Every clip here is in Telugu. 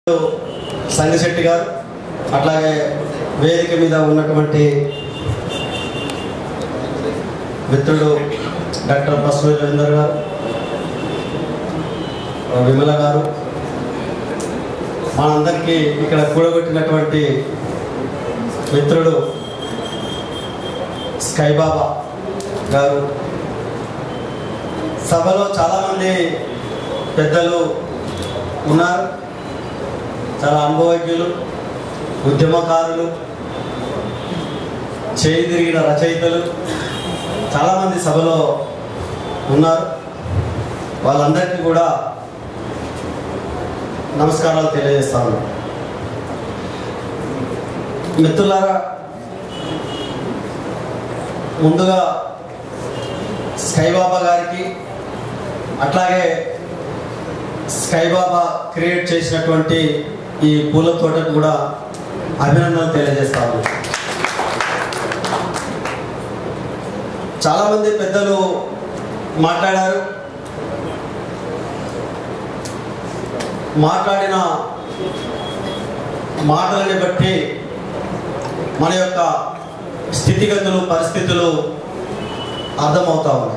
సంగశెట్టి గారు అట్లాగే వేదిక మీద ఉన్నటువంటి మిత్రుడు డాక్టర్ బస్సు రవీందర్ గారు విమల గారు మనందరికీ ఇక్కడ కూడగొట్టినటువంటి మిత్రుడు స్కై బాబా గారు సభలో చాలామంది పెద్దలు ఉన్నారు చాలా అనుభవజ్ఞులు ఉద్యమకారులు చేయి తిరిగిన రచయితలు చాలామంది సభలో ఉన్నారు వాళ్ళందరికీ కూడా నమస్కారాలు తెలియజేస్తాను మిత్రులారా ముందుగా స్కైబాబా గారికి అట్లాగే స్కైబాబా క్రియేట్ చేసినటువంటి ఈ పూల తోటకు కూడా అభినందనలు తెలియజేస్తాను చాలామంది పెద్దలు మాట్లాడారు మాట్లాడిన మాటలని బట్టి మన యొక్క స్థితిగతులు పరిస్థితులు అర్థమవుతా ఉన్నాయి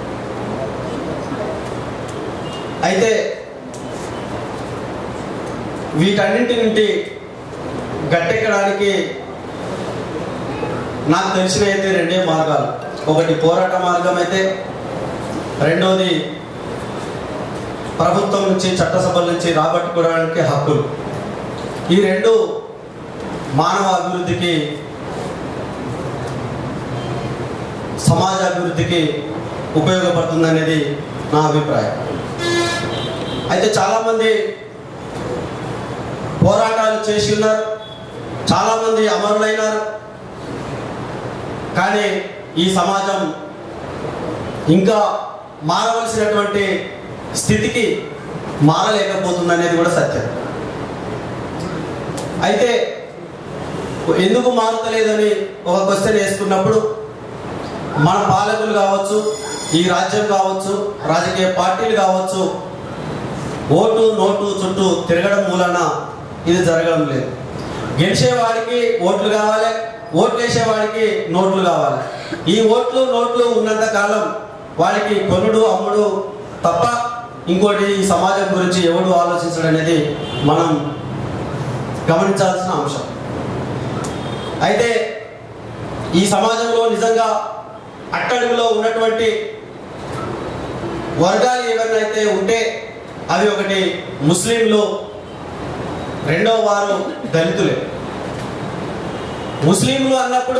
అయితే వీటన్నింటి నుండి గట్టెక్కడానికి నాకు తెలిసిన అయితే రెండే మార్గాలు ఒకటి పోరాట మార్గం అయితే రెండోది ప్రభుత్వం నుంచి చట్టసభల నుంచి రాబట్టుకోవడానికి హక్కులు ఈ రెండు మానవ అభివృద్ధికి సమాజ అభివృద్ధికి ఉపయోగపడుతుందనేది నా అభిప్రాయం అయితే చాలామంది పోరాటాలు చేసి ఉన్నారు చాలామంది అమరులైనారు కానీ ఈ సమాజం ఇంకా మారవలసినటువంటి స్థితికి మారలేకపోతుందనేది కూడా సత్యం అయితే ఎందుకు మారుతలేదని ఒక క్వశ్చన్ వేసుకున్నప్పుడు మన పాలకులు కావచ్చు ఈ రాజ్యం కావచ్చు రాజకీయ పార్టీలు కావచ్చు ఓటు నోటు చుట్టూ తిరగడం మూలన ఇది జరగడం లేదు గెలిచేవాడికి ఓట్లు కావాలి ఓట్లు వేసేవాడికి నోట్లు కావాలి ఈ ఓట్లు నోట్లు ఉన్నంత కాలం వాడికి కొనుడు అమ్ముడు తప్ప ఇంకోటి ఈ సమాజం గురించి ఎవడు ఆలోచించడం అనేది మనం గమనించాల్సిన అంశం అయితే ఈ సమాజంలో నిజంగా అట్టడుగులో ఉన్నటువంటి వర్గాలు ఏవైనా అయితే ఉంటే అవి ఒకటి ముస్లింలు రెండవ వారు దళితులే ముస్లింలు అన్నప్పుడు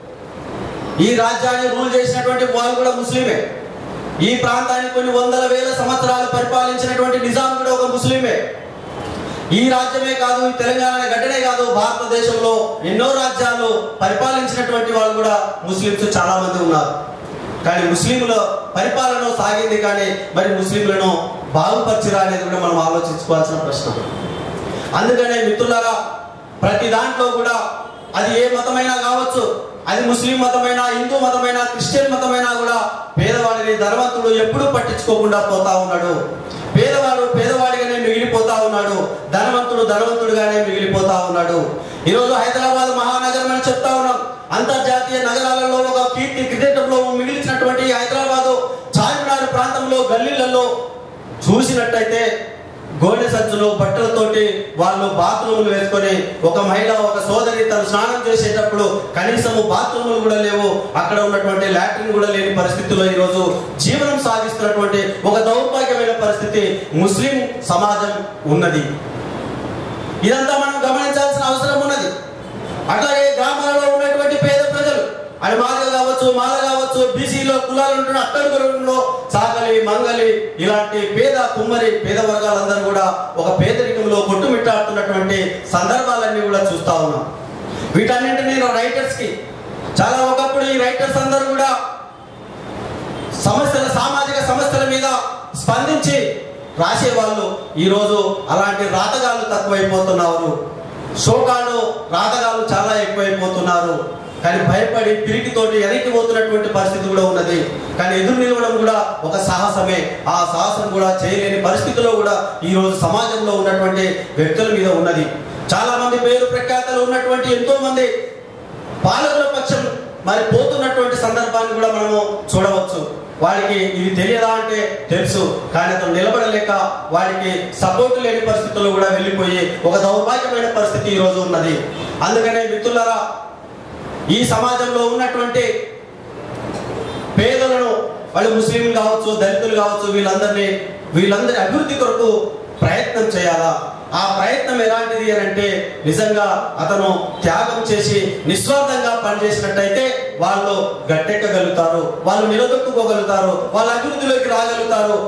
ఈ రాజ్యాన్ని రూల్ చేసినటువంటి వాళ్ళు కూడా ముస్లిమే ఈ ప్రాంతాన్ని కొన్ని వందల వేల సంవత్సరాలు పరిపాలించినటువంటి నిజాం కూడా ఒక ముస్లిమే ఈ రాజ్యమే కాదు ఈ తెలంగాణ గడ్డనే కాదు భారతదేశంలో ఎన్నో రాజ్యాలు పరిపాలించినటువంటి వాళ్ళు కూడా ముస్లింస్ చాలా మంది ఉన్నారు కానీ ముస్లింల పరిపాలన సాగింది కానీ మరి ముస్లింలను బాగుపరిచిరా అనేది కూడా మనం ఆలోచించుకోవాల్సిన ప్రశ్న అందుకనే మిత్రులారా ప్రతి దాంట్లో కూడా అది ఏ మతమైనా కావచ్చు అది ముస్లిం మతమైనా హిందూ మతమైనా క్రిస్టియన్ మతమైనా కూడా పేదవాడిని ధనవంతుడు ఎప్పుడూ పట్టించుకోకుండా పోతా ఉన్నాడు పేదవాడు పేదవాడిగానే మిగిలిపోతా ఉన్నాడు ధనవంతుడు ధనవంతుడుగానే మిగిలిపోతా ఉన్నాడు ఈరోజు హైదరాబాద్ మహానగరం అని చెప్తా ఉన్నాం అంతర్జాతీయ నగరాలలో ఒక కీర్తి క్రికెట్లో మిగిలిచినటువంటి హైదరాబాదు చార్మినార్ ప్రాంతంలో గల్లీలలో చూసినట్టయితే గోనె సంచులు బట్టలతోటి వాళ్ళు బాత్రూములు వేసుకొని ఒక మహిళ ఒక సోదరి తను స్నానం చేసేటప్పుడు కనీసము బాత్రూములు కూడా లేవు అక్కడ ఉన్నటువంటి లాట్రిన్ కూడా లేని పరిస్థితుల్లో ఈరోజు జీవనం సాగిస్తున్నటువంటి ఒక దౌర్భాగ్యమైన పరిస్థితి ముస్లిం సమాజం ఉన్నది ఇదంతా మనం గమనించాల్సిన అవసరం ఉన్నది అట్లాగే గ్రామాలలో ఉన్నటువంటి పేద ప్రజలు అది మాల కావచ్చు మాల కావచ్చు బీసీలో కులాలు ఉంటున్న అట్టడుగులో సాగలి మంగలి ఇలాంటి పేద కుమ్మరి పేద వర్గాలందరూ కూడా ఒక పేదరికంలో కొట్టుమిట్టాడుతున్నటువంటి సందర్భాలన్నీ కూడా చూస్తా ఉన్నాం వీటన్నింటినీ రైటర్స్ కి చాలా ఒకప్పుడు ఈ రైటర్స్ అందరూ కూడా సమస్యల సామాజిక సమస్యల మీద స్పందించి రాసేవాళ్ళు ఈరోజు అలాంటి రాతగాళ్ళు తక్కువైపోతున్నారు శోకాలు రాతగాళ్ళు చాలా ఎక్కువైపోతున్నారు కానీ భయపడి పిరికితోటి వెనక్కి పోతున్నటువంటి పరిస్థితి కూడా ఉన్నది కానీ ఎదురు నిలవడం కూడా ఒక సాహసమే ఆ సాహసం కూడా చేయలేని పరిస్థితిలో కూడా ఈ రోజు సమాజంలో ఉన్నటువంటి వ్యక్తుల మీద ఉన్నది చాలా మంది పేరు ప్రఖ్యాతలు ఉన్నటువంటి ఎంతో మంది పాలకుల పక్షం మరి పోతున్నటువంటి సందర్భాన్ని కూడా మనము చూడవచ్చు వాడికి ఇది తెలియదా అంటే తెలుసు కానీ అతను నిలబడలేక వాడికి సపోర్ట్ లేని పరిస్థితుల్లో కూడా వెళ్ళిపోయి ఒక దౌర్భాగ్యమైన పరిస్థితి ఈ రోజు ఉన్నది అందుకనే మిత్రులారా ఈ సమాజంలో ఉన్నటువంటి పేదలను వాళ్ళు ముస్లింలు కావచ్చు దళితులు కావచ్చు వీళ్ళందరినీ వీళ్ళందరి అభివృద్ధి కొరకు ప్రయత్నం చేయాలా ఆ ప్రయత్నం ఎలాంటిది అని అంటే నిజంగా అతను త్యాగం చేసి నిస్వార్థంగా పనిచేసినట్టయితే వాళ్ళు గట్టెక్కగలుగుతారు వాళ్ళు నిలదొక్కుకోగలుగుతారు వాళ్ళ అభివృద్ధిలోకి రాగలుగుతారు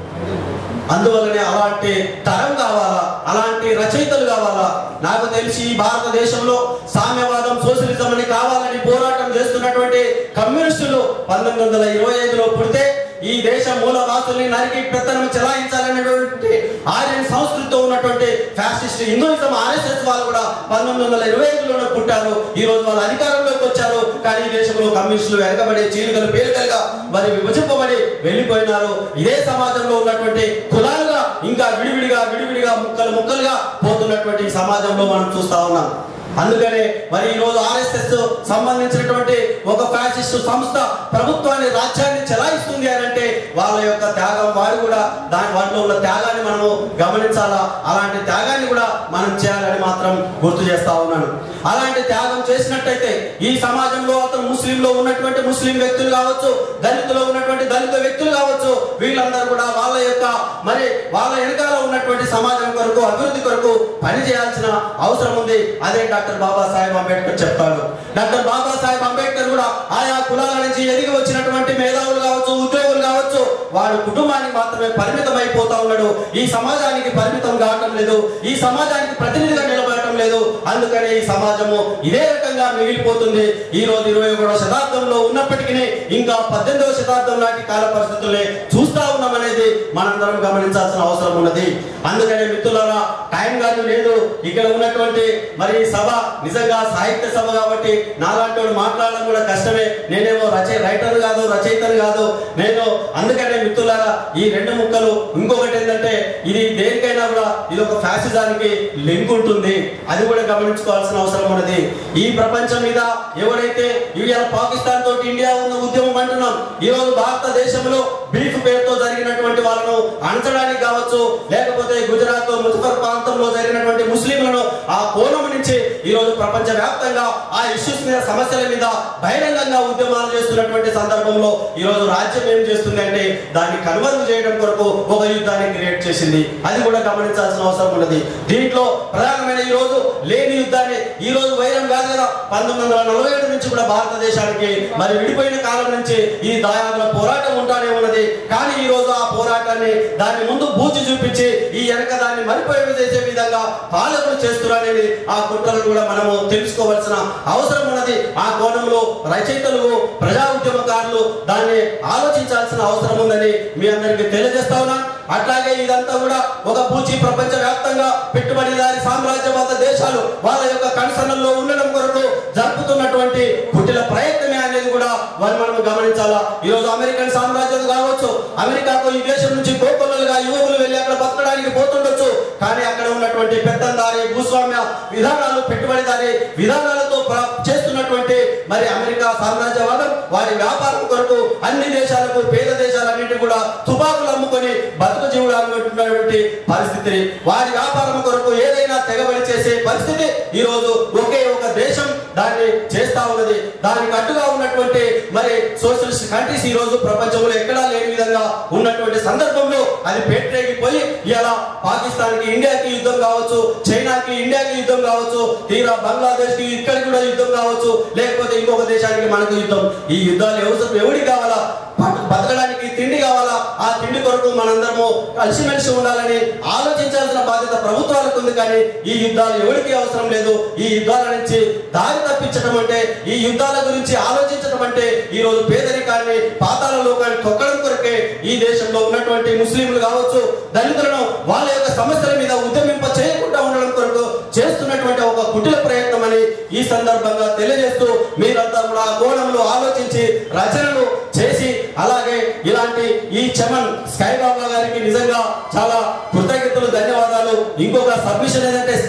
అందువల్లనే అలాంటి తరం కావాలా అలాంటి రచయితలు కావాలా నాకు తెలిసి ఈ భారతదేశంలో సామ్యవాదం సోషలిజం అని కావాలని పోరాటం చేస్తున్నటువంటి కమ్యూనిస్టులు పంతొమ్మిది వందల ఇరవై ఐదులో పుడితే ఈ దేశ మూలవాసుల్ని నరికి పెత్తనం చెలాయించాలనేటువంటి ఆర్యన్ సంస్కృతితో ఉన్నటువంటి ఫ్యాసిస్ట్ హిందూయిజం ఆర్ఎస్ఎస్ వాళ్ళు కూడా పంతొమ్మిది వందల ఇరవై ఐదులోనే పుట్టారు ఈ రోజు వాళ్ళు అధికారంలోకి వచ్చారు కానీ ఈ దేశంలో కమ్యూనిస్టులు వెనకబడి చీలికలు పేలికలుగా మరి విభజింపబడి వెళ్ళిపోయినారు ఇదే సమాజంలో ఉన్నటువంటి కులాలుగా ఇంకా విడివిడిగా విడివిడిగా ముక్కలు ముక్కలుగా పోతున్నటువంటి ఈ సమాజంలో మనం చూస్తా ఉన్నాం అందుకనే మరి ఈ రోజు ఆర్ఎస్ఎస్ సంబంధించినటువంటి ఒక ఫ్యాసిస్ట్ సంస్థ ప్రభుత్వాన్ని రాజ్యాన్ని చెలాయిస్తుంది అని అంటే వాళ్ళ యొక్క త్యాగం వారు కూడా దాని వాటిలో ఉన్న త్యాగాన్ని మనము గమనించాలా అలాంటి త్యాగాన్ని కూడా మనం చేయాలని మాత్రం గుర్తు చేస్తా ఉన్నాను అలాంటి త్యాగం చేసినట్టయితే ఈ సమాజంలో అతను ముస్లింలో ఉన్నటువంటి ముస్లిం వ్యక్తులు కావచ్చు దళితులో ఉన్నటువంటి దళిత వ్యక్తులు కావచ్చు వీళ్ళందరూ కూడా వాళ్ళ యొక్క మరి వాళ్ళ వెనకాల ఉన్నటువంటి సమాజం కొరకు అభివృద్ధి కొరకు పని చేయాల్సిన అవసరం ఉంది అదే డాక్టర్ బాబాసాహెబ్ అంబేద్కర్ చెప్తాడు డాక్టర్ బాబాసాహెబ్ అంబేద్కర్ కూడా ఆయా కులాల నుంచి ఎదిగి వచ్చినటువంటి మేధావులు కావచ్చు ఉద్యోగులు కావచ్చు వాడు కుటుంబానికి మాత్రమే పరిమితం అయిపోతా ఉన్నాడు ఈ సమాజానికి పరిమితం కావటం లేదు ఈ సమాజానికి ప్రతినిధిగా నిలబడటం లేదు అందుకనే ఈ సమాజము ఇదే రకంగా మిగిలిపోతుంది ఈ రోజు ఇరవై ఒకటో శతాబ్దంలో ఉన్నప్పటికీ ఇంకా పద్దెనిమిదవ శతాబ్దం నాటి కాల పరిస్థితుల్ని చూస్తా ఉన్నాం అనేది మనందరం గమనించాల్సిన అవసరం ఉన్నది అందుకనే మిత్రులారా టైం గాని లేదు ఇక్కడ ఉన్నటువంటి మరి ఈ సభ నిజంగా సాహిత్య సభ కాబట్టి నాలాంటి వాడు మాట్లాడడం కూడా కష్టమే నేనేమో రచయ రైటర్ కాదు రచయితను కాదు నేను అందుకనే మిత్రులారా ఈ రెండు ముక్కలు ఇంకొకటి ఏంటంటే ఇది దేనికైనా కూడా ఇది ఒక ఫ్యాసిజానికి లింక్ ఉంటుంది అది కూడా గమనించుకోవాల్సిన అవసరం ఉన్నది ఈ ప్రపంచం మీద ఎవరైతే ఇవాళ పాకిస్తాన్ తోటి ఇండియా ఉన్న ఉద్యమం అంటున్నాం ఈ రోజు భారతదేశంలో బీఫ్ పేరుతో జరిగినటువంటి వాళ్ళను అణచడానికి కావచ్చు లేకపోతే గుజరాత్ ముజఫర్ ప్రాంతంలో జరిగినటువంటి ముస్లింలను ఆ కోణం నుంచి ఈ రోజు ప్రపంచ వ్యాప్తంగా ఆ ఇష్యూస్ మీద సమస్యల మీద బహిరంగంగా ఉద్యమాలు చేస్తున్నటువంటి సందర్భంలో ఈ రోజు రాజ్యం ఏం చేస్తుంది అంటే దాన్ని కన్వర్వ్ చేయడం కొరకు ఒక యుద్ధాన్ని క్రియేట్ చేసింది అది కూడా గమనించాల్సిన అవసరం ఉన్నది దీంట్లో ప్రధానమైన ఈ రోజు లేని యుద్ధాన్ని ఈ రోజు వైరం కాదు కదా పంతొమ్మిది వందల నలభై ఏడు నుంచి కూడా భారతదేశానికి మరి విడిపోయిన కాలం నుంచి ఈ దాయాదుల పోరాటం ఉంటానే ఉన్నది కానీ ఈ రోజు ఆ పోరాటాన్ని దాన్ని ముందు బూచి చూపించి ఈ వెనక దాన్ని మరిపోయే చేసే విధంగా పాలకులు చేస్తున్నారనేది ఆ కుట్రలను కూడా మనము తెలుసుకోవాల్సిన అవసరం ఉన్నది ఆ కోణంలో రచయితలు ప్రజా ఉద్యమకారులు దాన్ని ఆలోచించాల్సిన అవసరం ఉందని మీ అందరికీ తెలియజేస్తా ఉన్నాను అట్లాగే ఇదంతా కూడా ఒక పూచి ప్రపంచ వ్యాప్తంగా పెట్టుబడిదారి సామ్రాజ్యవాద దేశాలు వాళ్ళ యొక్క కన్సర్న్లో ఉండడం కొరకు జరుపుతున్నటువంటి కుటిల ప్రయత్నమే అనేది కూడా వారు మనం గమనించాలా ఈ రోజు అమెరికన్ సామ్రాజ్యం కావచ్చు అమెరికాకు ఈ దేశం నుంచి కోకొల్లలుగా యువకులు వెళ్ళి అక్కడ బతకడానికి పోతుండొచ్చు కానీ అక్కడ ఉన్నటువంటి పెత్తందారి భూస్వామ్య విధానాలు పెట్టుబడిదారి విధానాలతో ప్ర- చేస్తున్నటువంటి మరి అమెరికా సామ్రాజ్యవాదం వారి వ్యాపారం కొరకు అన్ని దేశాలకు పేద దేశాలన్నింటి కూడా తుపాకులు అమ్ముకొని బతుకు జీవులు అనుకుంటున్నటువంటి పరిస్థితిని వారి వ్యాపారం కొరకు ఏదైనా తెగబడి చేసే పరిస్థితి ఈ రోజు ఒకే ఒక దేశం దాన్ని చేస్తా ఉన్నది దానికి అడ్డుగా ఉన్నటువంటి మరి సోషలిస్ట్ కంట్రీస్ ఈ రోజు ప్రపంచంలో ఎక్కడా లేని విధంగా ఉన్నటువంటి సందర్భంలో అది పేట్రేగిపోయి ఇలా పాకిస్తాన్ కి ఇండియాకి యుద్ధం కావచ్చు చైనాకి ఇండియాకి యుద్ధం కావచ్చు తీరా బంగ్లాదేశ్ కి ఇక్కడికి కూడా యుద్ధం కావచ్చు లేకపోతే ఇంకొక దేశానికి మనకు యుద్ధం ఈ యుద్ధాలు ఎవరు ఎవరికి కావాలా బత- బతకడానికి తిండి కావాలా ఆ తిండి కొరకు మనందరము కలిసిమెలిసి ఉండాలని ఆలోచించాల్సిన బాధ్యత ప్రభుత్వాలకు ఉంది కానీ ఈ యుద్ధాలు ఎవరికి అవసరం లేదు ఈ యుద్ధాల నుంచి దారి తప్పించడం అంటే ఈ యుద్ధాల గురించి ఆలోచించడం అంటే ఈ రోజు పేదరికాన్ని పాతాల లోకాన్ని తొక్కడం కొరకే ఈ దేశంలో ఉన్నటువంటి ముస్లింలు కావచ్చు దళితులను వాళ్ళ యొక్క సమస్యల మీద ఉద్యమింప చేయకుండా ఉండడం కొరకు చేస్తున్నటువంటి ఒక కుటిల ప్రయత్నం అని ఈ సందర్భంగా తెలియజేస్తూ మీరు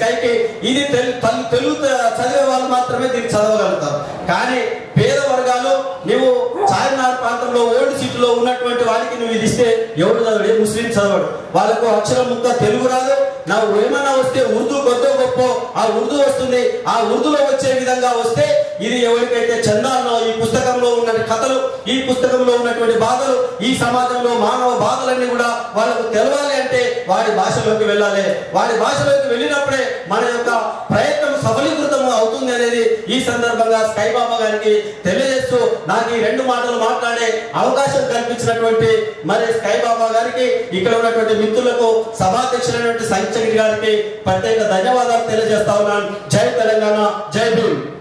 స్థాయికి ఇది తెలు తల్- తెలుగు త- చదివే వాళ్ళు మాత్రమే దీన్ని చదవగలుగుతారు కానీ పేద వర్గాలు నువ్వు చార్మినార్ ప్రాంతంలో ఓల్డ్ సిటీలో ఉన్నటువంటి వాడికి నువ్వు ఇది ఇస్తే ఎవడు చదవడు ఏ ముస్లిం చదవడు వాళ్ళకు అక్షరం ముక్క తెలుగు రాదు నాకు ఏమన్నా వస్తే ఉర్దూ కొద్దో గొప్ప ఆ ఉర్దూ వస్తుంది ఆ ఉర్దూలో వచ్చే విధంగా వస్తే ఇది ఎవరికైతే చందాల్లో ఈ పుస్తకంలో ఉన్న కథలు ఈ పుస్తకంలో ఉన్నటువంటి బాధలు ఈ సమాజంలో మానవ బాధలన్నీ కూడా వాళ్ళకు తెలవాలి అంటే వాడి భాషలోకి వెళ్ళాలి వాడి భాషలోకి వెళ్ళినప్పుడే మన యొక్క ప్రయత్నం సఫలీకృతం అవుతుంది అనేది ఈ సందర్భంగా స్కై బాబా గారికి తెలియజేస్తూ నాకు ఈ రెండు మాటలు మాట్లాడే అవకాశం కల్పించినటువంటి మరి స్కై బాబా గారికి ఇక్కడ ఉన్నటువంటి మిత్రులకు సభాధ్యక్షులైనటువంటి సంచగిరి గారికి ప్రత్యేక ధన్యవాదాలు తెలియజేస్తా ఉన్నాను జై తెలంగాణ జై భీమ్